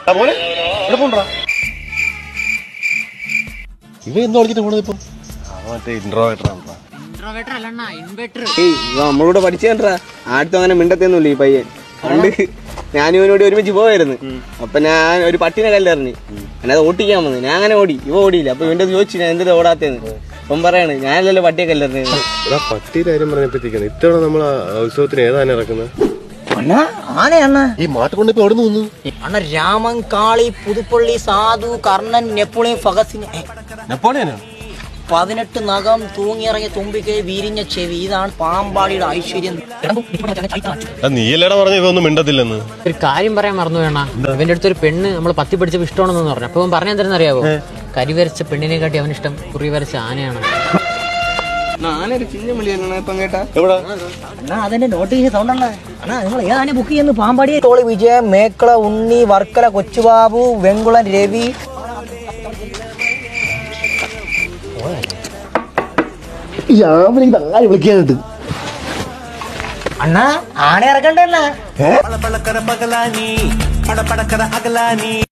മോനെ എവിടെ പോണ്ടാ ഇവ എന്തോ കളിച്ചിട്ട് പോണത് ഇപ്പം മറ്റേ ഇൻട്രോവേറ്റർ ഇൻട്രോവേറ്റർ അല്ലണ്ണ ഇൻവെർട്ടർ ഏയ് ഇവ നമ്മളോട് പഠിച്ചേണ്ടാ ആടുത്തും അങ്ങനെ മിണ്ടത്തൊന്നുമില്ല ഈ പയ്യൻ പണ്ട് ഞാനും ഇവനോട് ഒരുമിച്ച് പോവായിരുന്നു അപ്പൊ ഞാൻ ഒരു പട്ടിനെ കല്ലെറിഞ്ഞ് എന്നത് ഓട്ടിക്കാൻ വന്നു ഞാൻ അങ്ങനെ ഓടി ഇവ ഓടിയില്ല അപ്പൊ ഇവന്റെ ചോദിച്ചു ഞാൻ എന്തിനാ ഓടാത്തേന്ന് അപ്പം പറയാണ് ഞാനല്ലല്ലോ പട്ടിയെ കല്ലെറിഞ്ഞത് എടാ പട്ടിയുടെ കാര്യം പറഞ്ഞപ്പോഴത്തേക്കാണ് ഇത്തവണ നമ്മൾ ഉത്സവത്തിന് ഏതാണ് ഇറക്കുന്നത് അണ്ണ ആനയണ്ണ ഈ മാട്ട് കൊണ്ട് ഇപ്പൊ എവിടെ നിന്ന് വന്നു അണ്ണ രാമൻ കാളി പുതുപ്പള്ളി സാധു കർണൻ നെപ്പോളിയൻ ഫഗസിന് ഏ, നെപ്പോളിയനോ പതിനെട്ട് നഖം തൂങ്ങിയിറങ്ങിയ തുമ്പിക്കൈ വീരിഞ്ഞ ചെവി ഇതാണ് പാമ്പാടിയുടെ ഐശ്വര്യം നീയല്ലേടാ പറഞ്ഞ ഇവ ഒന്നും മിണ്ടത്തില്ലെന്ന് ഒരു കാര്യം പറയാൻ മറന്നു വേണ ഇവന്റെ അടുത്ത് ഒരു പെണ്ണ് നമ്മൾ പത്തി പിടിച്ചപ്പോ ഇഷ്ടമാണെന്ന് പറഞ്ഞു അപ്പൊ പറഞ്ഞു എന്തെന്ന് അറിയാവോ കരി വരച്ച പെണ്ണിനെ കാട്ടി അവന് ഇഷ്ടം കുറി വരച്ച ആനയാണ് ഞാനൊരു ചിഹ്നം വിളിയാണ് ഇപ്പം കേട്ടാ എവിടാ അണ്ണാ അതിന്റെ നോട്ടീസ് സൗണ്ട് അണ്ണാ അണ്ണാ നിങ്ങൾ ഏതാണ് ബുക്ക് ചെയ്യുന്നത് പാമ്പാടി തോളി വിജയൻ മേക്കള ഉണ്ണി വർക്കല കൊച്ചുബാബു വെങ്കുളൻ രവി അണ്ണാ ആന ഇറക്കണ്ടേ അണ്ണാ പളപളക്കര പകലാനി പടപടക്കര അകലാനി